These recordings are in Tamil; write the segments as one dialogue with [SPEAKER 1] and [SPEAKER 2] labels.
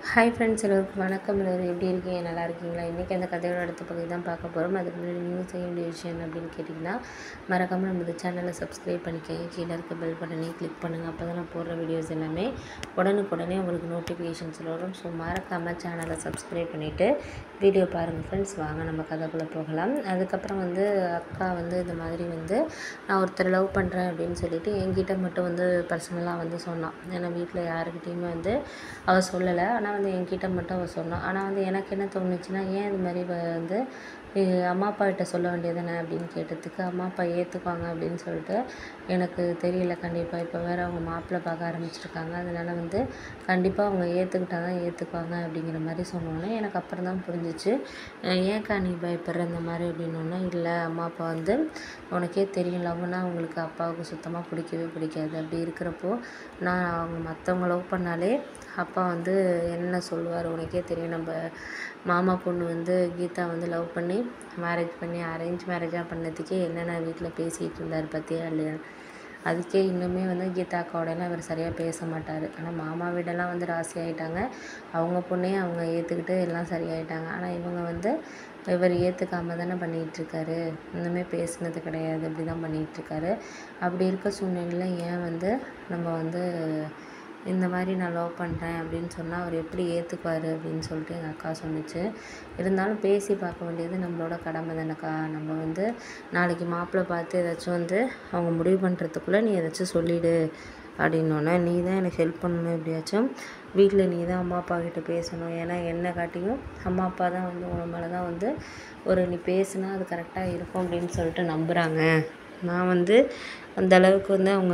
[SPEAKER 1] ஹாய் ஃப்ரெண்ட்ஸ் எல்லோருக்கும் வணக்கம் எல்லோரும் எப்படி இருக்கீங்க நல்லா இருக்கீங்களா இன்றைக்கி அந்த கதையோட அடுத்த பகுதி தான் பார்க்க போகிறோம் அதுக்கு முன்னாடி நீங்கள் செய்ய வேண்டிய விஷயம் அப்படின்னு கேட்டிங்கன்னா மறக்காமல் நம்ம சேனலை சப்ஸ்கிரைப் பண்ணிக்கோங்க கீழே இருக்க பெல் பட்டனையும் கிளிக் பண்ணுங்கள் அப்போ தான் நான் போடுற வீடியோஸ் எல்லாமே உடனுக்குடனே உங்களுக்கு நோட்டிஃபிகேஷன்ஸ் வரும் ஸோ மறக்காமல் சேனலை சப்ஸ்கிரைப் பண்ணிவிட்டு வீடியோ பாருங்கள் ஃப்ரெண்ட்ஸ் வாங்க நம்ம கதைக்குள்ளே போகலாம் அதுக்கப்புறம் வந்து அக்கா வந்து இந்த மாதிரி வந்து நான் ஒருத்தர் லவ் பண்ணுறேன் அப்படின்னு சொல்லிட்டு என்கிட்ட மட்டும் வந்து பர்சனலாக வந்து சொன்னான் ஏன்னா வீட்டில் யாருக்கிட்டேயுமே வந்து அவள் சொல்லலை ஆனால் வந்து என்கிட்ட மட்டும் அவள் சொன்னான் ஆனால் வந்து எனக்கு என்ன தோணுச்சுன்னா ஏன் இது மாதிரி இவ வந்து இ- அம்மா அப்பா கிட்ட சொல்ல வேண்டியதானே அப்படின்னு கேட்டதுக்கு அம்மா அப்பா ஏற்றுக்குவாங்க அப்படின்னு சொல்லிட்டு எனக்கு தெரியல கண்டிப்பாக இப்போ வேறு அவங்க மாப்பிள்ளை பார்க்க ஆரம்பிச்சிருக்காங்க அதனால வந்து கண்டிப்பாக அவங்க ஏற்றுக்கிட்டா தான் ஏற்றுக்குவாங்க அப்படிங்கிற மாதிரி சொன்னோன்னே எனக்கு அப்புறம் தான் புரிஞ்சிச்சு அஹ் ஏன்க்கா நீ பயப்படுற இந்த மாதிரி அப்படின்னோன்னா இல்லை அம்மா அப்பா வந்து உனக்கே தெரியும் லவ்னா அவங்களுக்கு அப்பாவுக்கு சுத்தமாக பிடிக்கவே பிடிக்காது அப்படி இருக்கிறப்போ நான் அவங்க மற்றவங்க லவ் பண்ணாலே அப்பா வந்து என்ன சொல்லுவார் உனக்கே தெரியும் நம்ம மாமா பொண்ணு வந்து கீதா வந்து லவ் பண்ணி மேரேஜ் பண்ணி அரேஞ்ச் மேரேஜாக பண்ணதுக்கே என்னென்ன வீட்டில் பேசிகிட்டு இருந்தார் பற்றியா இல்லையா அதுக்கே இன்னுமே வந்து கீதா அக்காவோடலாம் அவர் சரியாக பேச மாட்டார் ஆனால் மாமா வீடெல்லாம் வந்து ராசி ஆகிட்டாங்க அவங்க பொண்ணையும் அவங்க ஏற்றுக்கிட்டு எல்லாம் சரியாயிட்டாங்க ஆனால் இவங்க வந்து இவர் ஏற்றுக்காம தானே பண்ணிகிட்டு இருக்காரு இன்னுமே பேசுனது கிடையாது அப்படி தான் பண்ணிகிட்டு இருக்காரு அப்படி இருக்க சூழ்நிலையில் ஏன் வந்து நம்ம வந்து இந்த மாதிரி நான் லவ் பண்ணுறேன் அப்படின்னு சொன்னால் அவர் எப்படி ஏற்றுக்குவார் அப்படின்னு சொல்லிட்டு எங்கள் அக்கா சொன்னுச்சு இருந்தாலும் பேசி பார்க்க வேண்டியது நம்மளோட கடமை தானேக்கா நம்ம வந்து நாளைக்கு மாப்பிள்ளை பார்த்து ஏதாச்சும் வந்து அவங்க முடிவு பண்ணுறதுக்குள்ளே நீ ஏதாச்சும் சொல்லிடு அப்படின்னோடனே நீ தான் எனக்கு ஹெல்ப் பண்ணணும் எப்படியாச்சும் வீட்டில் நீ தான் அம்மா அப்பா கிட்ட பேசணும் ஏன்னா என்னை காட்டியும் அம்மா அப்பா தான் வந்து உன் மேலே தான் வந்து ஒரு நீ பேசுனா அது கரெக்டாக இருக்கும் அப்படின்னு சொல்லிட்டு நம்புகிறாங்க நான் வந்து அந்த அளவுக்கு வந்து அவங்க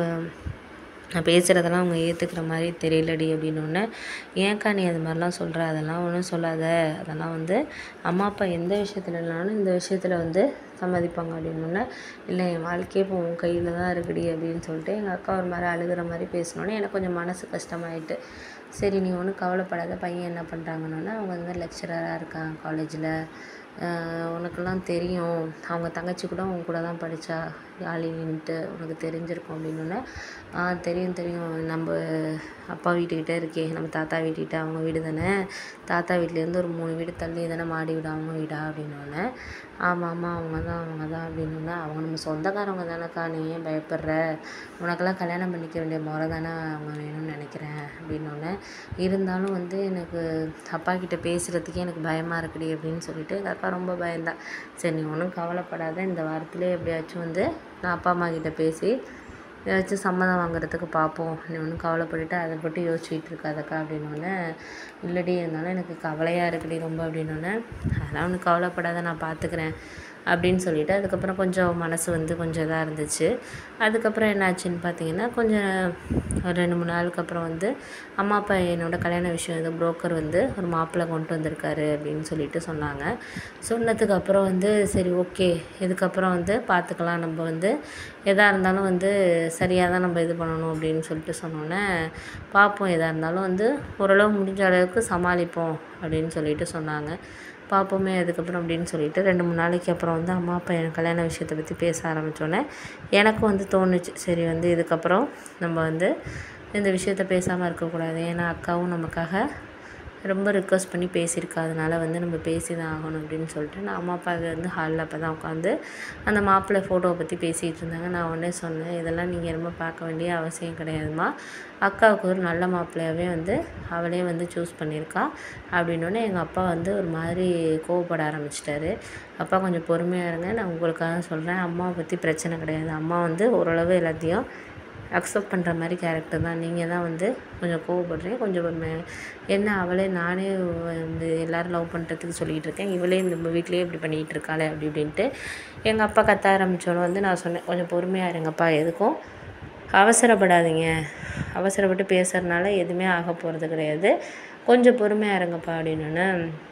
[SPEAKER 1] நான் பேசுகிறதெல்லாம் அவங்க ஏற்றுக்கிற மாதிரி தெரியலடி அப்படின்னோடனே ஏன்க்கா நீ அது மாதிரிலாம் சொல்கிற அதெல்லாம் ஒன்றும் சொல்லாத அதெல்லாம் வந்து அம்மா அப்பா எந்த விஷயத்துல இல்லைனாலும் இந்த விஷயத்தில் வந்து சம்மதிப்பாங்க அப்படின்னோடனே இல்லை என் வாழ்க்கையே இப்போ உன் கையில் தான் இருக்குடி அப்படின்னு சொல்லிட்டு எங்கள் அக்கா ஒரு மாதிரி அழுகிற மாதிரி பேசினோன்னே எனக்கு கொஞ்சம் மனசு கஷ்டமாயிட்டு சரி நீ ஒன்றும் கவலைப்படாத பையன் என்ன பண்ணுறாங்கன்னொன்னே அவங்க வந்து லெக்சரராக இருக்காங்க காலேஜில் உனக்கெல்லாம் தெரியும் அவங்க தங்கச்சி கூட உன் கூட தான் படித்தா யாழினின்ட்டு உனக்கு தெரிஞ்சிருக்கும் அப்படின்னோடனே ஆ தெரியும் தெரியும் நம்ம அப்பா வீட்டுக்கிட்ட இருக்கே நம்ம தாத்தா வீட்டுக்கிட்ட அவங்க வீடு தானே தாத்தா வீட்லேருந்து ஒரு மூணு வீடு தள்ளி தானே மாடி வீடு அவங்க வீடா அப்படின்னோடனே ஆமாம் ஆமாம் அவங்க தான் அவங்க தான் அப்படின்னோடனே அவங்க நம்ம சொந்தக்காரவங்க தானேக்கா நீ ஏன் பயப்படுற உனக்கெல்லாம் கல்யாணம் பண்ணிக்க வேண்டிய முறை தானே அவங்க வேணும்னு நினைக்கிறேன் அப்படின்னோடனே இருந்தாலும் வந்து எனக்கு அப்பா கிட்ட பேசுகிறதுக்கே எனக்கு பயமாக இருக்குடி அப்படின்னு சொல்லிட்டு எங்கள் அக்கா ரொம்ப பயந்தா சரி நீ ஒன்றும் கவலைப்படாத இந்த வாரத்திலே எப்படியாச்சும் வந்து நான் அப்பா அம்மா கிட்ட பேசி ஏதாச்சும் சம்மதம் வாங்குறதுக்கு பார்ப்போம் நீ ஒன்றும் கவலைப்பட்டுட்டு அதை பற்றி யோசிச்சுட்டு இருக்காதக்கா அப்படின்னோடனே இல்லடி இருந்தாலும் எனக்கு கவலையாக இருக்குடி ரொம்ப அப்படின்னோடனே அதெல்லாம் ஒன்றும் கவலைப்படாத நான் பார்த்துக்கிறேன் அப்படின்னு சொல்லிட்டு அதுக்கப்புறம் கொஞ்சம் மனசு வந்து கொஞ்சம் இதாக இருந்துச்சு அதுக்கப்புறம் என்னாச்சுன்னு பார்த்தீங்கன்னா கொஞ்சம் ஒரு ரெண்டு மூணு நாளுக்கு அப்புறம் வந்து அம்மா அப்பா என்னோட கல்யாண விஷயம் ஏதோ புரோக்கர் வந்து ஒரு மாப்பிள்ளை கொண்டு வந்திருக்காரு அப்படின்னு சொல்லிட்டு சொன்னாங்க சொன்னதுக்கு அப்புறம் வந்து சரி ஓகே இதுக்கப்புறம் வந்து பார்த்துக்கலாம் நம்ம வந்து எதாக இருந்தாலும் வந்து சரியாக தான் நம்ம இது பண்ணணும் அப்படின்னு சொல்லிட்டு சொன்னோன்னே பார்ப்போம் எதாக இருந்தாலும் வந்து ஓரளவு முடிஞ்ச அளவுக்கு சமாளிப்போம் அப்படின்னு சொல்லிட்டு சொன்னாங்க பார்ப்போமே அதுக்கப்புறம் அப்படின்னு சொல்லிட்டு ரெண்டு மூணு நாளைக்கு அப்புறம் வந்து அம்மா அப்பா எனக்கு கல்யாண விஷயத்தை பற்றி பேச ஆரம்பித்தோன்னே எனக்கும் வந்து தோணுச்சு சரி வந்து இதுக்கப்புறம் நம்ம வந்து இந்த விஷயத்த பேசாமல் இருக்கக்கூடாது ஏன்னா அக்காவும் நமக்காக ரொம்ப ரிக்வஸ்ட் பண்ணி பேசியிருக்கா அதனால வந்து நம்ம பேசி தான் ஆகணும் அப்படின்னு சொல்லிட்டு நான் அம்மா அப்பா வந்து ஹாலில் அப்போ தான் உட்காந்து அந்த மாப்பிள்ளை ஃபோட்டோவை பற்றி பேசிகிட்டு இருந்தாங்க நான் உடனே சொன்னேன் இதெல்லாம் நீங்கள் ரொம்ப பார்க்க வேண்டிய அவசியம் கிடையாதும்மா அக்காவுக்கு ஒரு நல்ல மாப்பிள்ளையாவே வந்து அவளே வந்து சூஸ் பண்ணியிருக்கா அப்படின்னோடனே எங்கள் அப்பா வந்து ஒரு மாதிரி கோவப்பட ஆரம்பிச்சிட்டாரு அப்பா கொஞ்சம் பொறுமையாக இருங்க நான் உங்களுக்காக சொல்கிறேன் அம்மாவை பற்றி பிரச்சனை கிடையாது அம்மா வந்து ஓரளவு எல்லாத்தையும் அக்செப்ட் பண்ணுற மாதிரி கேரக்டர் தான் நீங்கள் தான் வந்து கொஞ்சம் கோவப்படுறீங்க கொஞ்சம் பொறுமையாக என்ன அவளே நானே வந்து எல்லோரும் லவ் பண்ணுறதுக்கு சொல்லிகிட்டு இருக்கேன் இவளே நம்ம வீட்லேயே இப்படி பண்ணிகிட்டு இருக்காளே அப்படி இப்படின்ட்டு எங்கள் அப்பா கத்த ஆரம்பித்தோன்னு வந்து நான் சொன்னேன் கொஞ்சம் பொறுமையாக இருங்கப்பா எதுக்கும் அவசரப்படாதீங்க அவசரப்பட்டு பேசுகிறதுனால எதுவுமே ஆக போகிறது கிடையாது கொஞ்சம் பொறுமையாக இருங்கப்பா அப்படின்னோன்னே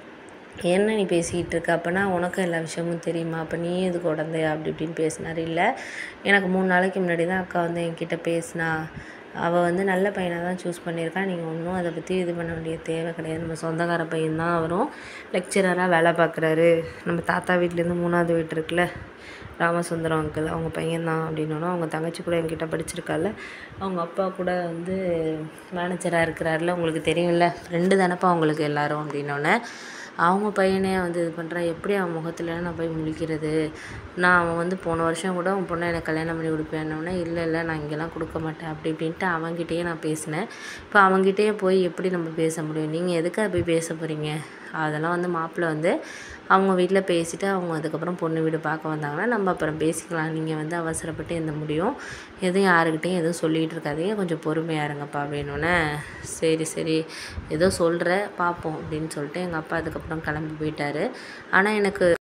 [SPEAKER 1] என்ன நீ பேசிக்கிட்டு இருக்க அப்போனா உனக்கும் எல்லா விஷயமும் தெரியுமா அப்போ நீ எதுக்கு உடந்தையா அப்படி இப்படின்னு பேசினார் இல்லை எனக்கு மூணு நாளைக்கு முன்னாடி தான் அக்கா வந்து என்கிட்ட பேசினா அவள் வந்து நல்ல பையனாக தான் சூஸ் பண்ணியிருக்கா நீங்கள் ஒன்றும் அதை பற்றி இது பண்ண வேண்டிய தேவை கிடையாது நம்ம சொந்தக்கார பையன் தான் அவரும் லெக்சரராக வேலை பார்க்குறாரு நம்ம தாத்தா வீட்லேருந்து மூணாவது வீட்டு இருக்குல்ல ராமசுந்தரம் அங்கிள் அவங்க பையன்தான் அப்படின்னோன்னா அவங்க தங்கச்சி கூட என்கிட்ட படிச்சிருக்கால அவங்க அப்பா கூட வந்து மேனேஜராக இருக்கிறாருல உங்களுக்கு தெரியும்ல ஃப்ரெண்டு தானப்பா அவங்களுக்கு எல்லாரும் அப்படின்னோடனே அவங்க பையனே வந்து இது பண்ணுறான் எப்படி அவன் முகத்தில் நான் போய் முழிக்கிறது நான் அவன் வந்து போன வருஷம் கூட அவன் பொண்ணை எனக்கு கல்யாணம் பண்ணி கொடுப்பேன்னொடனே இல்லை இல்லை நான் இங்கெல்லாம் கொடுக்க மாட்டேன் அப்படி இப்படின்ட்டு அவன்கிட்டயே நான் பேசினேன் இப்போ அவன்கிட்டயே போய் எப்படி நம்ம பேச முடியும் நீங்கள் எதுக்காக போய் பேச போகிறீங்க அதெல்லாம் வந்து மாப்பிள்ளை வந்து அவங்க வீட்டில் பேசிவிட்டு அவங்க அதுக்கப்புறம் பொண்ணு வீடு பார்க்க வந்தாங்கன்னா நம்ம அப்புறம் பேசிக்கலாம் நீங்கள் வந்து அவசரப்பட்டு எந்த முடியும் எதுவும் யாருக்கிட்டையும் எதுவும் சொல்லிகிட்டு இருக்காதீங்க கொஞ்சம் பொறுமையாக இருங்கப்பா வேணும்னே சரி சரி ஏதோ சொல்கிற பார்ப்போம் அப்படின்னு சொல்லிட்டு எங்கள் அப்பா அதுக்கப்புறம் கிளம்பி போயிட்டாரு ஆனால் எனக்கு